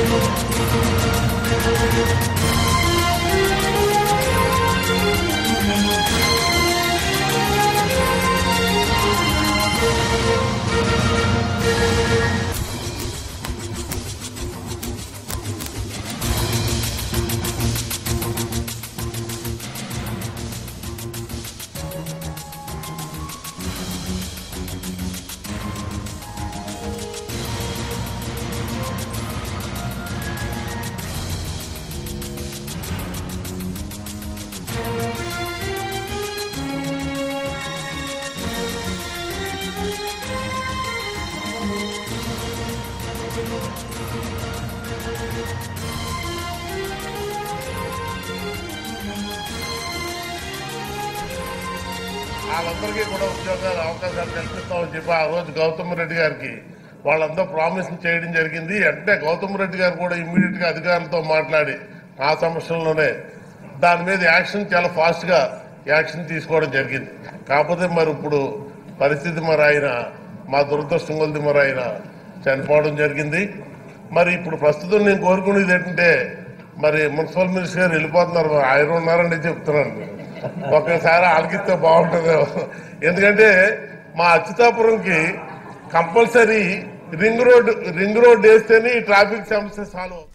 వాళ్ళందరికీ కూడా ఉద్యోగాలు అవకాశాలు కల్పిస్తామని చెప్పి ఆ రోజు గౌతమ్ రెడ్డి గారికి వాళ్ళందరూ ప్రామిస్ చేయడం జరిగింది అంటే గౌతమ్ రెడ్డి గారు కూడా ఇమ్మీడియట్ గా అధికారులతో మాట్లాడి ఆ సమస్యల్లోనే దాని మీద యాక్షన్ చాలా ఫాస్ట్ గా యాక్షన్ తీసుకోవడం జరిగింది కాకపోతే మరి ఇప్పుడు పరిస్థితి మరి ఆయన మా దురదృష్టం కొద్ది మరి ఆయన చనిపోవడం జరిగింది మరి ఇప్పుడు ప్రస్తుతం నేను కోరుకునేది ఏంటంటే మరి మున్సిపల్ మినిస్టర్ గారు వెళ్ళిపోతున్నారు మరి ఆయన ఉన్నారని చెప్తున్నాను ఒక్కసారి ఆలకిస్తే బాగుంటుంది ఎందుకంటే మా అచ్యుతాపురంకి compulsory ring road ring road వేస్తేనే ఈ ట్రాఫిక్ సమస్య సాల్వ్ అవుతుంది.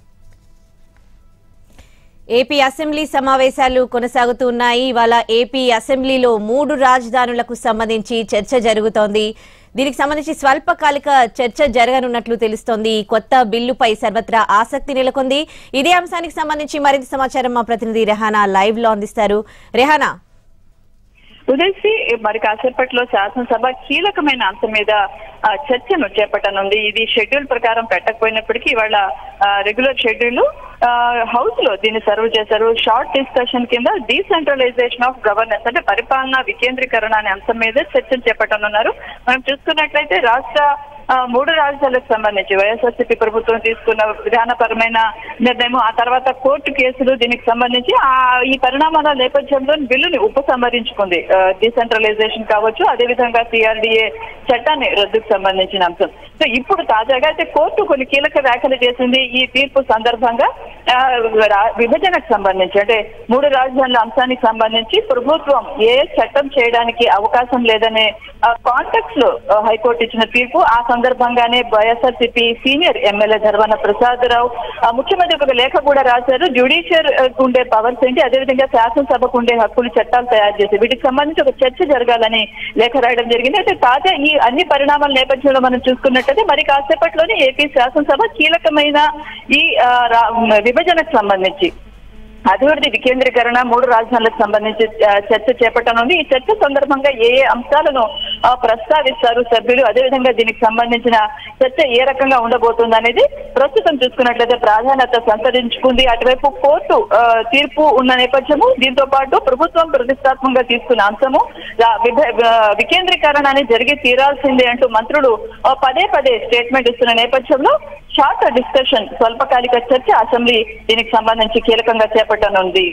ఏపీ అసెంబ్లీ సమావేశాలు కొనసాగుతూ ఉన్నాయి ఇవాళ ఏపీ అసెంబ్లీలో మూడు రాజధానులకు సంబంధించి చర్చ జరుగుతోంది దీనికి సంబంధించి స్వల్పకాలిక చర్చ జరగనున్నట్లు తెలుస్తోంది ఈ కొత్త బిల్లుపై సర్వత్రా ఆసక్తి నెలకొంది ఇదే అంశానికి సంబంధించి మరింత సమాచారం మా ప్రతినిధి రెహానా లైవ్ లో అందిస్తారు రెహానా ఉదయశ్రీ మరి కాసేపట్లో శాసనసభ కీలకమైన అంశం మీద ఆ, చర్చను చేపట్టనుంది ఇది షెడ్యూల్ ప్రకారం పెట్టకపోయినప్పటికీ ఇవాళ రెగ్యులర్ షెడ్యూల్ హౌస్ లో దీన్ని సర్వ్ చేశారు షార్ట్ డిస్కషన్ కింద డీసెంట్రలైజేషన్ ఆఫ్ గవర్నెన్స్ అంటే పరిపాలన వికేంద్రీకరణ అనే అంశం మీద చర్చను చేపట్టనున్నారు మనం చూసుకున్నట్లయితే రాష్ట్ర ఆ, మూడు రాజధానులకు సంబంధించి వైఎస్ఆర్సీపీ ప్రభుత్వం తీసుకున్న విధానపరమైన నిర్ణయం ఆ తర్వాత కోర్టు కేసులు దీనికి సంబంధించి ఆ ఈ పరిణామాల నేపథ్యంలో బిల్లుని ఉపసంహరించుకుంది డిసెంట్రలైజేషన్ కావచ్చు అదేవిధంగా సిఆర్డిఏ చట్టాన్ని రద్దుకు సంబంధించిన అంశం సో ఇప్పుడు తాజాగా అయితే కోర్టు కొన్ని కీలక వ్యాఖ్యలు చేసింది ఈ తీర్పు సందర్భంగా ఆ, రా- విభజనకు సంబంధించి అంటే మూడు రాజధానుల అంశానికి సంబంధించి ప్రభుత్వం ఏ చట్టం చేయడానికి అవకాశం లేదనే కాంటెక్స్ లో ఆ, హైకోర్టు ఇచ్చిన తీర్పు ఆ సందర్భంగానే వైఎస్ఆర్సీపీ సీనియర్ ఎమ్మెల్యే ధర్వన ప్రసాద్ రావు ఆ, ముఖ్యమంత్రి ఒక లేఖ కూడా రాశారు జ్యుడిషియర్ ఉండే పవర్స్ ఏంటి అదేవిధంగా శాసనసభకు ఉండే హక్కులు చట్టాలు తయారు చేసి వీటికి సంబంధించి ఒక చర్చ జరగాలని లేఖ రాయడం జరిగింది అయితే తాజా ఈ అన్ని పరిణామాల నేపథ్యంలో మనం చూసుకున్నట్టయితే మరి కాసేపట్లోనే ఏపీ శాసనసభ కీలకమైన ఈ ఆ, రా- విభజనకు సంబంధించి అభివృద్ధి వికేంద్రీకరణ మూడు రాజధానులకు సంబంధించి ఆ, చర్చ చేపట్టనుంది ఈ చర్చ సందర్భంగా ఏ ఏ అంశాలను ఆ, ప్రస్తావిస్తారు సభ్యులు అదేవిధంగా దీనికి సంబంధించిన చర్చ ఏ రకంగా ఉండబోతుంది అనేది ప్రస్తుతం చూసుకున్నట్లయితే ప్రాధాన్యత సంతరించుకుంది అటువైపు కోర్టు ఆ, తీర్పు ఉన్న నేపథ్యము దీంతో పాటు ప్రభుత్వం ప్రతిష్టాత్మకంగా తీసుకున్న అంశము రా- విభ- ఆ, వికేంద్రీకరణ అనేది జరిగి తీరాల్సిందే అంటూ మంత్రులు ఆ, పదే పదే స్టేట్మెంట్ ఇస్తున్న నేపథ్యంలో షార్ట్ డిస్కషన్ స్వల్పకాలిక చర్చ అసెంబ్లీ దీనికి సంబంధించి కీలకంగా చేపట్టనుంది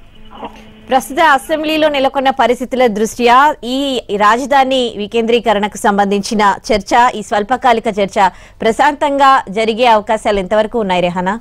ప్రస్తుత అసెంబ్లీలో నెలకొన్న పరిస్థితుల దృష్ట్యా ఈ రాజధాని వికేంద్రీకరణకు సంబంధించిన చర్చ ఈ స్వల్పకాలిక చర్చ ప్రశాంతంగా జరిగే అవకాశాలు ఎంతవరకు ఉన్నాయి రెహానా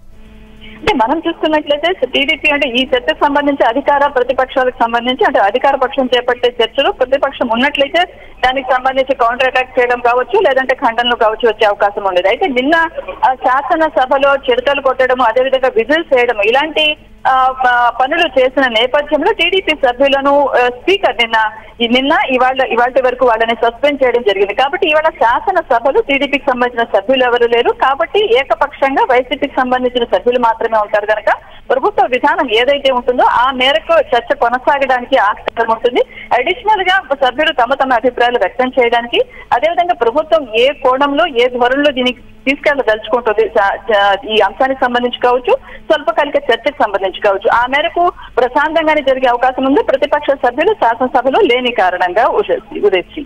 అంటే మనం చూసుకున్నట్లయితే టీడీపీ అంటే ఈ చర్చకు సంబంధించి అధికార ప్రతిపక్షాలకు సంబంధించి అంటే అధికార పక్షం చేపట్టే చర్చలు ప్రతిపక్షం ఉన్నట్లయితే దానికి సంబంధించి కౌంటర్ అటాక్ చేయడం కావచ్చు లేదంటే ఖండనలు కావచ్చు వచ్చే అవకాశం ఉండేది అయితే నిన్న ఆ, శాసనసభలో చిడతలు కొట్టడం అదేవిధంగా విజిల్స్ చేయడం ఇలాంటి ఆ, ప- పనులు చేసిన నేపథ్యంలో టీడీపీ సభ్యులను ఆ, స్పీకర్ నిన్న ఈ నిన్న ఇవాళ ఇవాళ వరకు వాళ్ళని సస్పెండ్ చేయడం జరిగింది కాబట్టి ఇవాళ శాసనసభలో టీడీపీకి సంబంధించిన సభ్యులు ఎవరు లేరు కాబట్టి ఏకపక్షంగా వైసీపీకి సంబంధించిన సభ్యులు మాత్రమే ఉంటారు కనుక ప్రభుత్వ విధానం ఏదైతే ఉంటుందో ఆ మేరకు చర్చ కొనసాగడానికి ఆస్కారం ఉంటుంది అడిషనల్ గా సభ్యులు తమ తమ అభిప్రాయాలు వ్యక్తం చేయడానికి అదేవిధంగా ప్రభుత్వం ఏ కోణంలో ఏ ధోరణిలో దీనికి తీసుకెళ్లదలుచుకుంటుంది చ- చ- ఈ అంశానికి సంబంధించి కావచ్చు స్వల్పకాలిక చర్చకు సంబంధించి కావచ్చు ఆ మేరకు ప్రశాంతంగానే జరిగే అవకాశం ఉంది ప్రతిపక్ష సభ్యులు శాసనసభలో లేని కారణంగా Udayasri Udayasri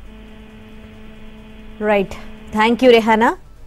right thank you Rehana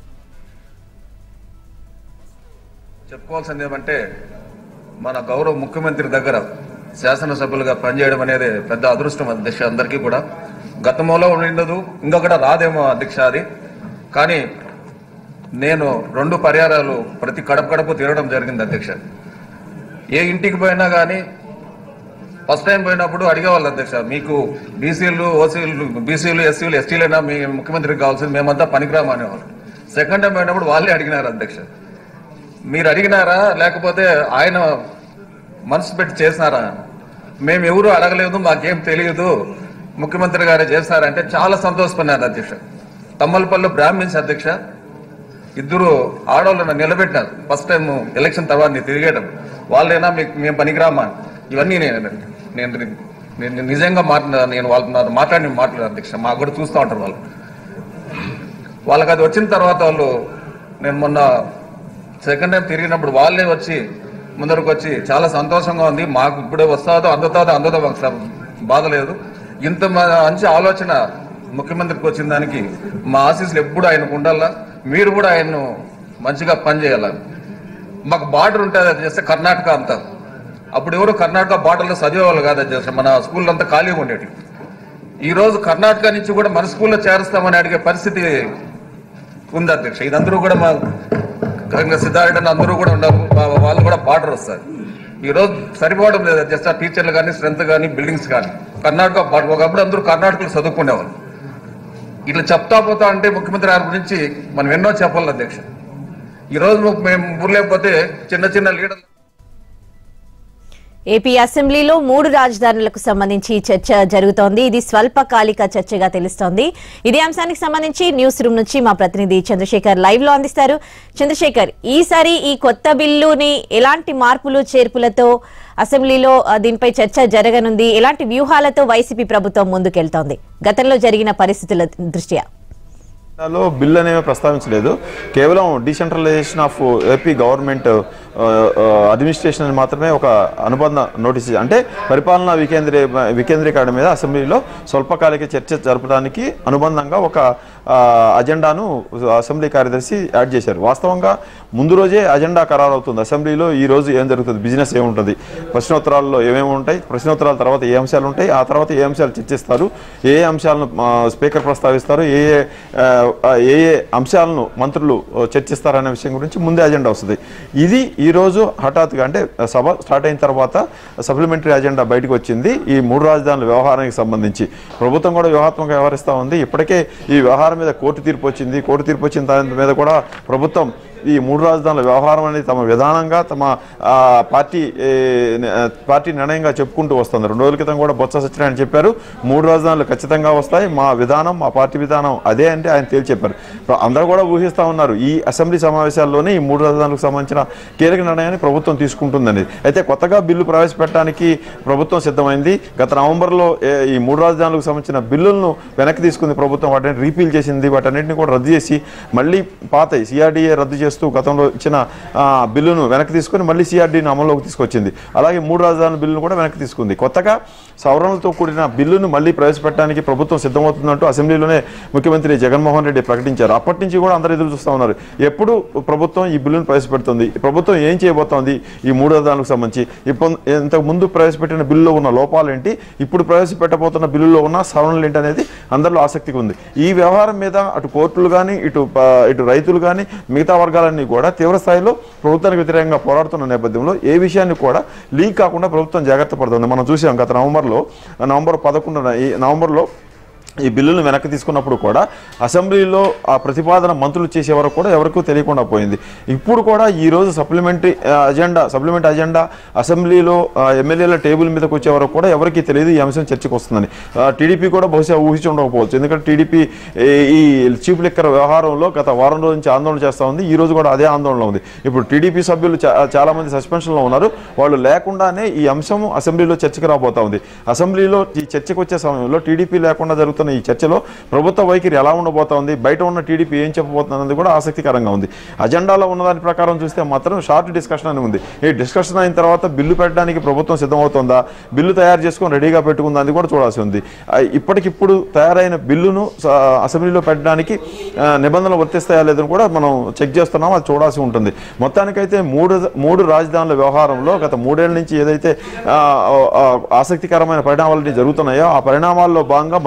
చెప్పుకోవాల్సింది ఏమంటే మన గౌరవ ముఖ్యమంత్రి దగ్గర శాసనసభ్యులుగా పనిచేయడం అనేది పెద్ద అదృష్టం అధ్యక్ష అందరికీ కూడా గతంలో ఉండదు ఇంకా కూడా రాదేమో అధ్యక్ష అది కానీ నేను రెండు పర్యాయాలు ప్రతి కడప కడప తిరగడం జరిగింది అధ్యక్ష ఏ ఇంటికి పోయినా కానీ ఫస్ట్ టైం పోయినప్పుడు అడిగేవాళ్ళు అధ్యక్ష మీకు బీసీలు ఓసీలు బీసీలు ఎస్సీలు ఎస్టీలైనా మీ ముఖ్యమంత్రికి కావాల్సింది మేమంతా పనికిరామా అనేవాళ్ళు సెకండ్ టైం పోయినప్పుడు వాళ్ళే అడిగినారు అధ్యక్ష మీరు అడిగినారా లేకపోతే ఆయన మనసు పెట్టి చేసినారా మేము ఎవరు అడగలేదు మాకేం తెలియదు ముఖ్యమంత్రి గారే చేస్తారంటే చాలా సంతోషపడినారు అధ్యక్ష తమ్మలపల్లి బ్రాహ్మిన్స్ అధ్యక్ష ఇద్దరు ఆడవాళ్ళని నిలబెట్టినారు ఫస్ట్ టైం ఎలక్షన్ తర్వాత నేను తిరిగేయడం వాళ్ళైనా మీకు మేము పనికిరామా ఇవన్నీ నేను నేను నేను నిజంగా మాట్లా నేను వాళ్ళ నాతో మాట్లాడి మాట్లాడారు అధ్యక్ష మాకు కూడా చూస్తూ ఉంటారు వాళ్ళు వాళ్ళకి అది వచ్చిన తర్వాత వాళ్ళు నేను మొన్న సెకండ్ టైం తిరిగినప్పుడు వాళ్ళే వచ్చి ముందరకు వచ్చి చాలా సంతోషంగా ఉంది మాకు ఇప్పుడే వస్తాదో అందుతాదో అందదో మాకు స- బాధ లేదు ఇంత మ- మంచి ఆలోచన ముఖ్యమంత్రికి వచ్చిన దానికి మా ఆశీస్సులు ఎప్పుడు ఆయనకు ఉండాలా మీరు కూడా ఆయన్ను మంచిగా పనిచేయాల మాకు బార్డర్ ఉంటుంది అది చేస్తే కర్ణాటక అంతా అప్పుడు ఎవరు కర్ణాటక బార్డర్లో చదివేవాళ్ళు కాదు అది చేస్తే మన స్కూల్ అంతా ఖాళీగా ఉండేటి ఈ రోజు కర్ణాటక నుంచి కూడా మన స్కూల్లో చేరుస్తామని అడిగే పరిస్థితి ఉంది అధ్యక్ష ఇదందరూ కూడా మా ఇంకా సిద్ధారెడ్డి అందరూ కూడా ఉన్నారు వా- వాళ్ళు కూడా బార్డర్ వస్తారు ఈ రోజు సరిపోవడం లేదు జస్ట్ ఆ టీచర్లు కానీ స్ట్రెంత్ కానీ బిల్డింగ్స్ కానీ కర్ణాటక బార్డర్ ఒకప్పుడు అందరూ కర్ణాటకలో చదువుకునేవాళ్ళు ఇట్లా చెప్తా పోతా అంటే ముఖ్యమంత్రి గారి గురించి మనం ఎన్నో చెప్పాలి అధ్యక్ష ఈ రోజు మేము ఊర్లేకపోతే చిన్న చిన్న లీడర్లు ఏపీ అసెంబ్లీలో మూడు రాజధానులకు సంబంధించి చర్చ జరుగుతోంది ఇది స్వల్పకాలిక చర్చగా తెలుస్తోంది ఇదే అంశానికి సంబంధించి న్యూస్ రూమ్ నుంచి మా ప్రతినిధి చంద్రశేఖర్ లైవ్ లో అందిస్తారు చంద్రశేఖర్ ఈసారి ఈ కొత్త బిల్లుని ఎలాంటి మార్పులు చేర్పులతో అసెంబ్లీలో ఆ, దీనిపై చర్చ జరగనుంది ఎలాంటి వ్యూహాలతో వైసీపీ ప్రభుత్వం ముందుకెళ్తోంది గతంలో జరిగిన పరిస్థితుల దృష్ట్యా లో బిల్ అనేవి ప్రస్తావించలేదు కేవలం decentralisation of AP government administration అని మాత్రమే ఒక అనుబంధ నోటీస్ అంటే పరిపాలనా వికేంద్రీ వికేంద్రీకరణ మీద అసెంబ్లీలో స్వల్పకాలిక చర్చ జరపడానికి అనుబంధంగా ఒక ఆ, అజెండాను అసెంబ్లీ కార్యదర్శి యాడ్ చేశారు వాస్తవంగా ముందు రోజే అజెండా ఖరారు అవుతుంది అసెంబ్లీలో ఈ రోజు ఏం జరుగుతుంది బిజినెస్ ఏముంటుంది ప్రశ్నోత్తరాల్లో ఏమేమి ఉంటాయి ప్రశ్నోత్తరాల తర్వాత ఏ అంశాలు ఉంటాయి ఆ తర్వాత ఏ అంశాలు చర్చిస్తారు ఏ ఏ అంశాలను ఆ, స్పీకర్ ప్రస్తావిస్తారు ఏ ఏ ఆ, ఆ, ఏ ఏ అంశాలను మంత్రులు ఆ, చర్చిస్తారనే విషయం గురించి ముందే అజెండా వస్తుంది ఇది ఈ రోజు హఠాత్తుగా అంటే సభ స్టార్ట్ అయిన తర్వాత సప్లిమెంటరీ అజెండా బయటకు వచ్చింది ఈ మూడు రాజధానుల వ్యవహారానికి సంబంధించి ప్రభుత్వం కూడా వ్యూహాత్మకంగా వ్యవహరిస్తూ ఉంది ఇప్పటికే ఈ వ్యవహారం మీద కోర్టు తీర్పు వచ్చింది కోర్టు తీర్పు వచ్చిన దాని మీద కూడా ప్రభుత్వం ఈ మూడు రాజధానుల వ్యవహారం అనేది తమ విధానంగా తమ ఆ, పార్టీ ఏ, న- ఆ, పార్టీ నిర్ణయంగా చెప్పుకుంటూ వస్తుంది రెండు రోజుల క్రితం కూడా బొత్స సత్యనారాయణ చెప్పారు మూడు రాజధానులు ఖచ్చితంగా వస్తాయి మా విధానం మా పార్టీ విధానం అదే అంటే ఆయన తేల్చి చెప్పారు ప్ర- అందరూ కూడా ఊహిస్తూ ఉన్నారు ఈ అసెంబ్లీ సమావేశాల్లోనే ఈ మూడు రాజధానులకు సంబంధించిన కీలక నిర్ణయాన్ని ప్రభుత్వం తీసుకుంటుందని అయితే కొత్తగా బిల్లు ప్రవేశపెట్టడానికి ప్రభుత్వం సిద్ధమైంది గత నవంబర్లో ఏ- ఈ మూడు రాజధానులకు సంబంధించిన బిల్లులను వెనక్కి తీసుకుంది ప్రభుత్వం వాటిని రీపీల్ చేసింది వాటన్నిటిని కూడా రద్దు చేసి మళ్ళీ పాత సిఆర్డీఏ రద్దు చేస్తూ గతంలో ఇచ్చిన ఆ, బిల్లును వెనక్కి తీసుకొని మళ్ళీ సిఆర్డీని అమల్లోకి తీసుకొచ్చింది అలాగే మూడు రాజధానుల బిల్లును కూడా వెనక్కి తీసుకుంది కొత్తగా సవరణలతో కూడిన బిల్లును మళ్ళీ ప్రవేశపెట్టడానికి ప్రభుత్వం సిద్ధమవుతుందంటూ అసెంబ్లీలోనే ముఖ్యమంత్రి జగన్మోహన్ రెడ్డి ప్రకటించారు అప్పటి నుంచి కూడా అందరూ ఎదురు చూస్తూ ఉన్నారు ఎప్పుడు ప్రభుత్వం ఈ బిల్లును ప్రవేశపెడుతుంది ప్రభుత్వం ఏం చేయబోతోంది ఈ మూడు రాజధానులకు సంబంధించి ఇప్పుడు ఇంతకు ముందు ప్రవేశపెట్టిన బిల్లులో ఉన్న లోపాలు ఏంటి ఇప్పుడు ప్రవేశపెట్టబోతున్న బిల్లులో ఉన్న సవరణలు ఏంటి అనేది అందరిలో ఆసక్తిగా ఉంది ఈ వ్యవహారం మీద అటు కోర్టులు కానీ ఇటు ప- ఇటు రైతులు కానీ మిగతా వర్గాలన్నీ కూడా తీవ్ర స్థాయిలో ప్రభుత్వానికి వ్యతిరేకంగా పోరాడుతున్న నేపథ్యంలో ఏ విషయాన్ని కూడా లీక్ కాకుండా ప్రభుత్వం జాగ్రత్త పడుతుంది మనం చూసాం గత నవంబర్లో నవంబర్ పదకొండున ఈ నవంబర్లో ఈ బిల్లును వెనక్కి తీసుకున్నప్పుడు కూడా అసెంబ్లీలో ఆ ప్రతిపాదన మంత్రులు చేసే వరకు కూడా ఎవరికూ తెలియకుండా పోయింది ఇప్పుడు కూడా ఈ రోజు సప్లిమెంటరీ అజెండా సప్లిమెంట్ అజెండా అసెంబ్లీలో ఆ, ఎమ్మెల్యేల టేబుల్ మీదకి వచ్చే వరకు కూడా ఎవరికీ తెలియదు ఈ అంశం చర్చకు వస్తుందని ఆ, టీడీపీ కూడా బహుశా ఊహించి ఉండకపోవచ్చు ఎందుకంటే టీడీపీ ఈ చీఫ్ లిక్కర్ వ్యవహారంలో గత వారం రోజుల నుంచి ఆందోళన చేస్తూ ఉంది ఈ రోజు కూడా అదే ఆందోళనలో ఉంది ఇప్పుడు టీడీపీ సభ్యులు చా- చాలా మంది సస్పెన్షన్లో ఉన్నారు వాళ్ళు లేకుండానే ఈ అంశం అసెంబ్లీలో చర్చకు రాబోతా ఉంది అసెంబ్లీలో ఈ చర్చకు వచ్చే సమయంలో టీడీపీ లేకుండా జరుగుతున్న ఈ చర్చలో ప్రభుత్వ వైఖరి ఎలా ఉండబోతోంది బయట ఉన్న టీడీపీ ఏం చెప్పబోతుంది అనేది కూడా ఆసక్తికరంగా ఉంది అజెండాలో ఉన్న దాని ప్రకారం చూస్తే మాత్రం షార్ట్ డిస్కషన్ అని ఉంది ఈ డిస్కషన్ అయిన తర్వాత బిల్లు పెట్టడానికి ప్రభుత్వం సిద్ధమవుతుందా బిల్లు తయారు చేసుకొని రెడీగా పెట్టుకుందా అది కూడా చూడాల్సి ఉంది ఆ, ఇప్పటికిప్పుడు తయారైన బిల్లును స- అసెంబ్లీలో పెట్టడానికి ఆ, నిబంధనలు వర్తిస్తాయా లేదని కూడా మనం చెక్ చేస్తున్నాం అది చూడాల్సి ఉంటుంది మొత్తానికైతే మూడు మూడు రాజధానుల వ్యవహారంలో గత మూడేళ్ల నుంచి ఏదైతే ఆ, ఆ, ఆసక్తికరమైన పరిణామాలు జరుగుతున్నాయో ఆ పరిణామాల్లో భాగంగా మరొక పరిణామం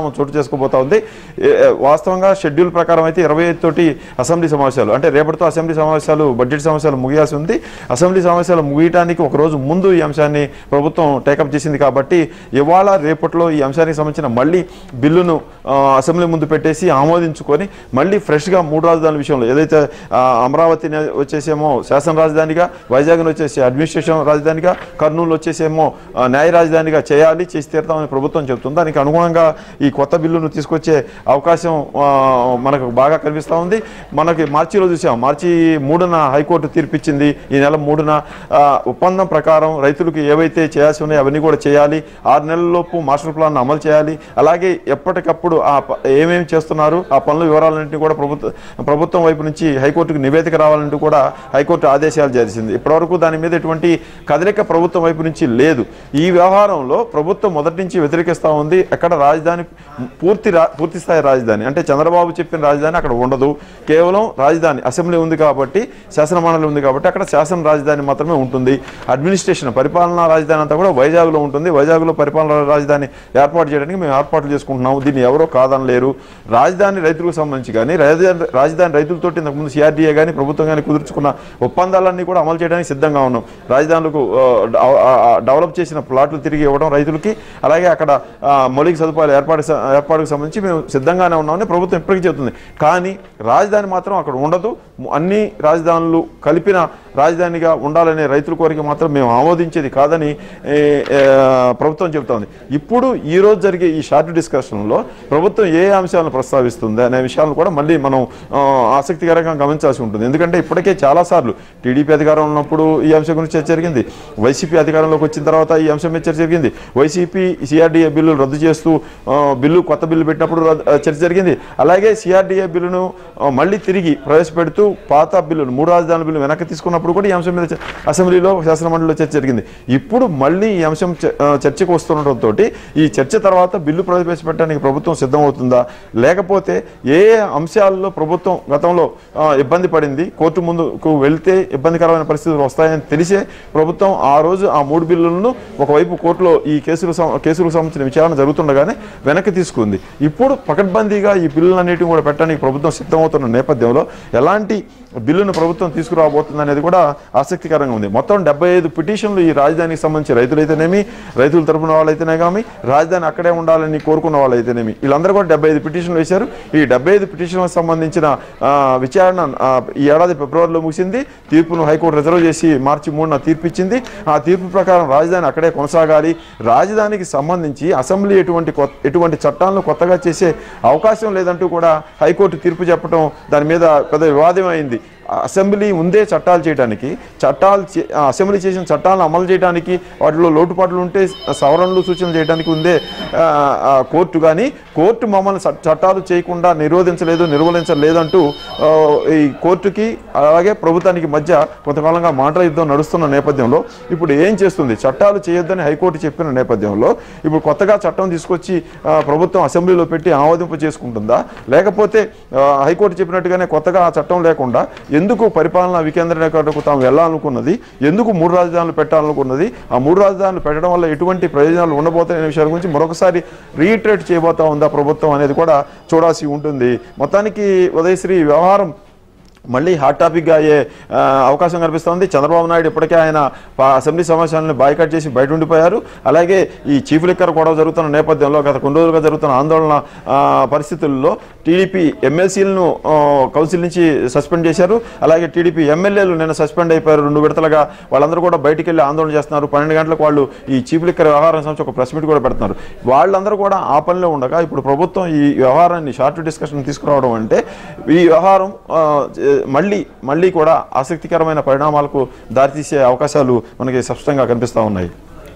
పరిణామం చోటు చేసుకోబోతా ఉంది ఏ, ఏ, వాస్తవంగా షెడ్యూల్ ప్రకారం అయితే ఇరవై ఐదు తోటి అసెంబ్లీ సమావేశాలు అంటే రేపటితో అసెంబ్లీ సమావేశాలు బడ్జెట్ సమావేశాలు ముగియాల్సి ఉంది అసెంబ్లీ సమావేశాలు ముగియడానికి ఒక రోజు ముందు ఈ అంశాన్ని ప్రభుత్వం టేకప్ చేసింది కాబట్టి ఇవాళ రేపట్లో ఈ అంశానికి సంబంధించిన మళ్ళీ బిల్లును ఆ, అసెంబ్లీ ముందు పెట్టేసి ఆమోదించుకొని మళ్ళీ ఫ్రెష్గా మూడు రాజధానుల విషయంలో ఏదైతే ఆ, అమరావతిని వచ్చేసేమో శాసన రాజధానిగా వైజాగ్ని వచ్చేసి అడ్మినిస్ట్రేషన్ రాజధానిగా కర్నూలు వచ్చేసేమో ఆ, న్యాయ రాజధానిగా చేయాలి చేసి తీరుతామని ప్రభుత్వం చెబుతుంది దానికి అనుగుణంగా ఈ కొత్త బిల్లును తీసుకొచ్చే అవకాశం ఆ, మనకు బాగా కనిపిస్తూ ఉంది మనకి మార్చిలో చూసాం మార్చి మూడున హైకోర్టు తీర్పిచ్చింది ఈ నెల మూడున ఆ, ఒప్పందం ప్రకారం రైతులకు ఏవైతే చేయాల్సి ఉన్నాయో అవన్నీ కూడా చేయాలి ఆరు నెలలలోపు మాస్టర్ ప్లాన్ అమలు చేయాలి అలాగే ఎప్పటికప్పుడు ఆ ప- ఏమేమి చేస్తున్నారు ఆ పనుల వివరాలన్నింటినీ కూడా ప్రభుత్వ ప్రభుత్వం వైపు నుంచి హైకోర్టుకు నివేదిక రావాలంటూ కూడా హైకోర్టు ఆదేశాలు చేసింది ఇప్పటివరకు దాని మీద ఎటువంటి కదలిక ప్రభుత్వం వైపు నుంచి లేదు ఈ వ్యవహారంలో ప్రభుత్వం మొదటి నుంచి వ్యతిరేకిస్తూ ఉంది ఎక్కడ రాజధాని పూర్తి రా పూర్తి స్థాయి రాజధాని అంటే చంద్రబాబు చెప్పిన రాజధాని అక్కడ ఉండదు కేవలం రాజధాని అసెంబ్లీ ఉంది కాబట్టి శాసనమండలి ఉంది కాబట్టి అక్కడ శాసన రాజధాని మాత్రమే ఉంటుంది అడ్మినిస్ట్రేషన్ పరిపాలనా రాజధాని అంతా కూడా వైజాగ్లో ఉంటుంది వైజాగ్లో పరిపాలనా రాజధాని ఏర్పాటు చేయడానికి మేము ఏర్పాట్లు చేసుకుంటున్నాము దీన్ని ఎవరో కాదనలేరు రాజధాని రైతులకు సంబంధించి కానీ రాజధాని రాజధాని రైతులతోటి ఇంతకుముందు సిఆర్డీఏ కానీ ప్రభుత్వం కానీ కుదుర్చుకున్న ఒప్పందాలన్నీ కూడా అమలు చేయడానికి సిద్ధంగా ఉన్నాం రాజధానులకు ఆ, డెవ- ఆ, ఆ, డెవలప్ చేసిన ప్లాట్లు తిరిగి ఇవ్వడం రైతులకి అలాగే అక్కడ ఆ, మౌలిక సదుపాయాలు ఏర్పాటు స- ఏర్పాటుకు సంబంధించి మేము సిద్ధంగానే ఉన్నామని ప్రభుత్వం ఇప్పటికీ చెబుతుంది కానీ రాజధాని మాత్రం అక్కడ ఉండదు అన్ని రాజధానులు కలిపిన రాజధానిగా ఉండాలనే రైతుల కోరిక మాత్రం మేము ఆమోదించేది కాదని ఏ, ఏ, ప్రభుత్వం చెబుతోంది ఇప్పుడు ఈ రోజు జరిగే ఈ షార్ట్ డిస్కషన్లో ప్రభుత్వం ఏ అంశాలను ప్రస్తావిస్తుంది అనే విషయాలను కూడా మళ్ళీ మనం ఆ, ఆసక్తికరంగా గమనించాల్సి ఉంటుంది ఎందుకంటే ఇప్పటికే చాలాసార్లు టీడీపీ అధికారం ఉన్నప్పుడు ఈ అంశం గురించి చర్చ జరిగింది వైసీపీ అధికారంలోకి వచ్చిన తర్వాత ఈ అంశం మీద చర్చ జరిగింది వైసీపీ సిఆర్డీఏ బిల్లులు రద్దు చేస్తూ ఆ, బిల్లు కొత్త బిల్లు పెట్టినప్పుడు రద్దు- ఆ, చర్చ జరిగింది అలాగే సిఆర్డీఏ బిల్లును ఆ, మళ్ళీ తిరిగి ప్రవేశపెడుతూ పాత బిల్లులు మూడు రాజధానుల బిల్లు వెనక్కి తీసుకున్నప్పుడు కూడా ఈ అంశం మీద చ- అసెంబ్లీలో శాసనమండలిలో చర్చ జరిగింది ఇప్పుడు మళ్ళీ ఈ అంశం చ- ఆ, చర్చకు వస్తుండటంతో ఈ చర్చ తర్వాత బిల్లు ప్రవేశపెట్టడానికి ప్రభుత్వం సిద్ధమవుతుందా లేకపోతే ఏ ఏ అంశాల్లో ప్రభుత్వం గతంలో ఆ, ఇబ్బంది పడింది కోర్టు ముందుకు వెళ్తే ఇబ్బందికరమైన పరిస్థితులు వస్తాయని తెలిసే ప్రభుత్వం ఆ రోజు ఆ మూడు బిల్లులను ఒకవైపు కోర్టులో ఈ కేసులు సం- కేసులకు సంబంధించిన విచారణ జరుగుతుండగానే వెనక్కి తీసుకుంది ఇప్పుడు పకడ్బందీగా ఈ బిల్లులన్నిటిని కూడా పెట్టడానికి ప్రభుత్వం సిద్ధమవుతున్న నేపథ్యంలో ఎలాంటి బిల్లును ప్రభుత్వం తీసుకురాబోతుంది అనేది కూడా ఆసక్తికరంగా ఉంది మొత్తం డెబ్బై ఐదు పిటిషన్లు ఈ రాజధానికి సంబంధించి రైతులైతేనేమి రైతుల తరపున వాళ్ళైతేనే కానీ రాజధాని అక్కడే ఉండాలని కోరుకున్న వాళ్ళైతేనేమి వీళ్ళందరూ కూడా డెబ్బై ఐదు పిటిషన్లు వేశారు ఈ డెబ్బై ఐదు పిటిషన్లకు సంబంధించిన ఆ, విచారణ ఆ, ఈ ఏడాది ఫిబ్రవరిలో ముగిసింది తీర్పును హైకోర్టు రిజర్వ్ చేసి మార్చి మూడున తీర్పు ఇచ్చింది ఆ తీర్పు ప్రకారం రాజధాని అక్కడే కొనసాగాలి రాజధానికి సంబంధించి అసెంబ్లీ ఎటువంటి కొత్త ఎటువంటి చట్టాలను కొత్తగా చేసే అవకాశం లేదంటూ కూడా హైకోర్టు తీర్పు చెప్పడం దాని మీద పెద్ద వివాదం అయింది అసెంబ్లీ ముందే చట్టాలు చేయడానికి చట్టాలు చే- ఆ అసెంబ్లీ చేసిన చట్టాలను అమలు చేయడానికి వాటిలో లోటుపాట్లు ఉంటే సవరణలు సూచనలు చేయడానికి ఉందే ఆ, ఆ, కోర్టు కానీ కోర్టు మమ్మల్ని చ- చట్టాలు చేయకుండా నిరోధించలేదు నిర్వహించలేదంటూ ఆ, ఈ కోర్టుకి అలాగే ప్రభుత్వానికి మధ్య కొంతకాలంగా మాటల యుద్ధం నడుస్తున్న నేపథ్యంలో ఇప్పుడు ఏం చేస్తుంది చట్టాలు చేయొద్దని హైకోర్టు చెప్పిన నేపథ్యంలో ఇప్పుడు కొత్తగా చట్టం తీసుకొచ్చి ఆ, ప్రభుత్వం అసెంబ్లీలో పెట్టి ఆమోదింపు చేసుకుంటుందా లేకపోతే ఆ, హైకోర్టు చెప్పినట్టుగానే కొత్తగా ఆ చట్టం లేకుండా ఎందుకు పరిపాలనా వికేంద్రీకరణకు తాము వెళ్ళాలనుకున్నది ఎందుకు మూడు రాజధానులు పెట్టాలనుకున్నది ఆ మూడు రాజధానులు పెట్టడం వల్ల ఎటువంటి ప్రయోజనాలు ఉండబోతాయనే విషయాల గురించి మరొకసారి రీట్రేట్ చేయబోతా ఉందా ప్రభుత్వం అనేది కూడా చూడాల్సి ఉంటుంది మొత్తానికి ఉదయశ్రీ వ్యవహారం మళ్ళీ హాట్ టాపిక్గా అయ్యే ఆ, అవకాశం కనిపిస్తోంది చంద్రబాబు నాయుడు ఇప్పటికే ఆయన పా- అసెంబ్లీ సమావేశాలను బాయ్కట్ చేసి బయట ఉండిపోయారు అలాగే ఈ చీఫ్ లిక్కర్ గొడవ జరుగుతున్న నేపథ్యంలో గత కొన్ని రోజులుగా జరుగుతున్న ఆందోళన ఆ, పరిస్థితుల్లో టీడీపీ ఎమ్మెల్సీలను కౌన్సిల్ నుంచి సస్పెండ్ చేశారు అలాగే టీడీపీ ఎమ్మెల్యేలు నిన్న సస్పెండ్ అయిపోయారు రెండు విడతలుగా వాళ్ళందరూ కూడా బయటికి వెళ్ళి ఆందోళన చేస్తున్నారు పన్నెండు గంటలకు వాళ్ళు ఈ చీఫ్ లిక్కర్ వ్యవహారం సంబంధించి ఒక ప్రెస్ మీట్ కూడా పెడుతున్నారు వాళ్ళందరూ కూడా ఆ పనిలో ఉండగా ఇప్పుడు ప్రభుత్వం ఈ వ్యవహారాన్ని షార్ట్ డిస్కషన్ తీసుకురావడం అంటే ఈ వ్యవహారం ఆ, ఏ- మళ్ళీ మళ్ళీ కూడా ఆసక్తికరమైన పరిణామాలకు దారితీసే అవకాశాలు మనకి స్పష్టంగా కనిపిస్తూ ఉన్నాయి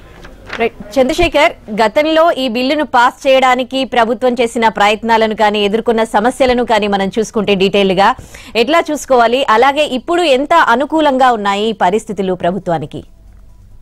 రైట్ చంద్రశేఖర్ గతంలో ఈ బిల్లును పాస్ చేయడానికి ప్రభుత్వం చేసిన ప్రయత్నాలను కానీ ఎదుర్కొన్న సమస్యలను కానీ మనం చూసుకుంటే డీటెయిల్ గా ఎట్లా చూసుకోవాలి అలాగే ఇప్పుడు ఎంత అనుకూలంగా ఉన్నాయి ఈ పరిస్థితులు ప్రభుత్వానికి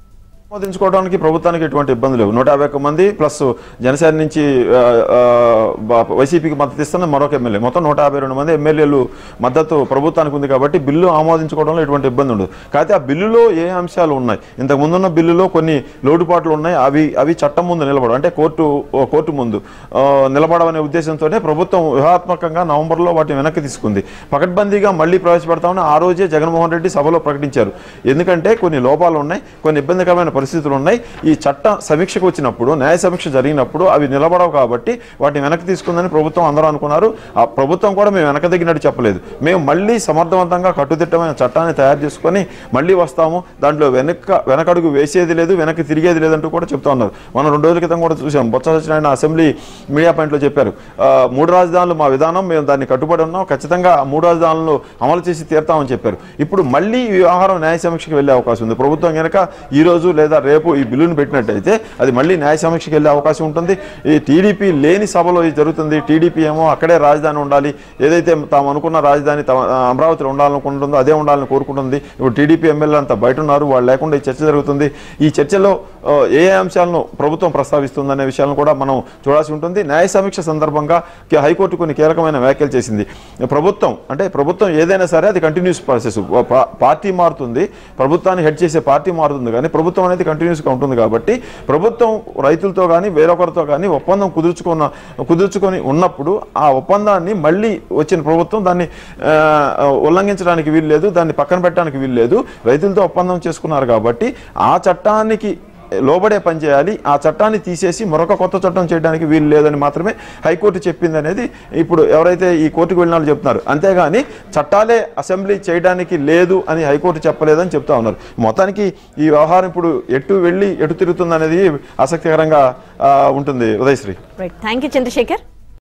ఆమోదించుకోవడానికి ప్రభుత్వానికి ఎటువంటి ఇబ్బంది లేవు నూట యాభై ఒక్క మంది ప్లస్ జనసేన నుంచి ఆ, ఆ, బా- వైసీపీకి మద్దతు ఇస్తున్న మరొక ఎమ్మెల్యే మొత్తం నూట యాభై రెండు మంది ఎమ్మెల్యేలు మద్దతు ప్రభుత్వానికి ఉంది కాబట్టి బిల్లు ఆమోదించుకోవడంలో ఎటువంటి ఇబ్బంది ఉండదు కాకపోతే ఆ బిల్లులో ఏ అంశాలు ఉన్నాయి ఇంతకు ముందున్న బిల్లులో కొన్ని లోటుపాట్లు ఉన్నాయి అవి అవి చట్టం ముందు నిలబడవు అంటే కోర్టు ఓ కోర్టు ముందు ఆ, నిలబడవనే ఉద్దేశంతోనే ప్రభుత్వం వ్యూహాత్మకంగా నవంబర్లో వాటిని వెనక్కి తీసుకుంది పకడ్బందీగా మళ్ళీ ప్రవేశపెడతామని ఆ రోజే జగన్మోహన్ రెడ్డి సభలో ప్రకటించారు ఎందుకంటే కొన్ని లోపాలు ఉన్నాయి కొన్ని ఇబ్బందికరమైన పరిస్థితులు ఉన్నాయి ఈ చట్ట సమీక్షకు వచ్చినప్పుడు న్యాయ సమీక్ష జరిగినప్పుడు అవి నిలబడవు కాబట్టి వాటిని వెనక్కి తీసుకుందని ప్రభుత్వం అందరూ అనుకున్నారు ఆ ప్రభుత్వం కూడా మేము వెనక దిగినట్టు చెప్పలేదు మేము మళ్ళీ సమర్థవంతంగా కట్టుదిట్టమైన చట్టాన్ని తయారు చేసుకొని మళ్ళీ వస్తాము దాంట్లో వెనక వెనకడుగు వేసేది లేదు వెనక్కి తిరిగేది లేదంటూ కూడా చెప్తా ఉన్నారు మనం రెండు రోజుల క్రితం కూడా చూసాం బొత్స సత్యనారాయణ అసెంబ్లీ మీడియా పాయింట్లో చెప్పారు ఆ, మూడు రాజధానులు మా విధానం మేము దాన్ని కట్టుబడి ఉన్నాం ఖచ్చితంగా ఆ మూడు రాజధానులు అమలు చేసి తీరుతామని చెప్పారు ఇప్పుడు మళ్ళీ ఈ వ్యవహారం న్యాయ సమీక్షకు వెళ్ళే అవకాశం ఉంది ప్రభుత్వం కనుక ఈ రోజు లేదా రేపు ఈ బిల్లును పెట్టినట్టయితే అది మళ్ళీ న్యాయ సమీక్షకు వెళ్ళే అవకాశం ఉంటుంది ఈ టీడీపీ లేని సభలో ఇది జరుగుతుంది టీడీపీ ఏమో అక్కడే రాజధాని ఉండాలి ఏదైతే తాము అనుకున్న రాజధాని తమ ఆ, అమరావతిలో ఉండాలనుకుంటుందో అదే ఉండాలని కోరుకుంటుంది ఇప్పుడు టీడీపీ ఎమ్మెల్యేలు అంతా బయట ఉన్నారు వాళ్ళు లేకుండా ఈ చర్చ జరుగుతుంది ఈ చర్చలో ఆ, ఏ ఏ అంశాలను ప్రభుత్వం ప్రస్తావిస్తుందనే విషయాలను కూడా మనం చూడాల్సి ఉంటుంది న్యాయ సమీక్ష సందర్భంగా కే- హైకోర్టు కొన్ని కీలకమైన వ్యాఖ్యలు చేసింది ప్రభుత్వం అంటే ప్రభుత్వం ఏదైనా సరే అది కంటిన్యూస్ ప్రాసెస్ పా- పార్టీ మారుతుంది ప్రభుత్వాన్ని హెడ్ చేసే పార్టీ మారుతుంది కానీ ప్రభుత్వం అనేది కంటిన్యూస్గా ఉంటుంది కాబట్టి ప్రభుత్వం రైతులతో కానీ వేరొకరితో కానీ ఒప్పందం కుదుర్చుకున్న కుదుర్చుకొని ఉన్నప్పుడు ఆ ఒప్పందాన్ని మళ్ళీ వచ్చిన ప్రభుత్వం దాన్ని ఆ, ఉల్లంఘించడానికి వీలు లేదు దాన్ని పక్కన పెట్టడానికి వీలు లేదు రైతులతో ఒప్పందం చేసుకున్నారు కాబట్టి ఆ చట్టానికి లోబడే పని చేయాలి ఆ చట్టాన్ని తీసేసి మరొక కొత్త చట్టం చేయడానికి వీలు లేదని మాత్రమే హైకోర్టు చెప్పింది అనేది ఇప్పుడు ఎవరైతే ఈ కోర్టుకు వెళ్ళిన వాళ్ళు చెప్తున్నారు అంతేగాని చట్టాలే అసెంబ్లీ చేయడానికి లేదు అని హైకోర్టు చెప్పలేదని చెప్తా ఉన్నారు మొత్తానికి ఈ వ్యవహారం ఇప్పుడు ఎటు వెళ్ళి ఎటు తిరుగుతుంది అనేది ఆసక్తికరంగా ఆ, ఉంటుంది Udayasri right thank you Chandrasekhar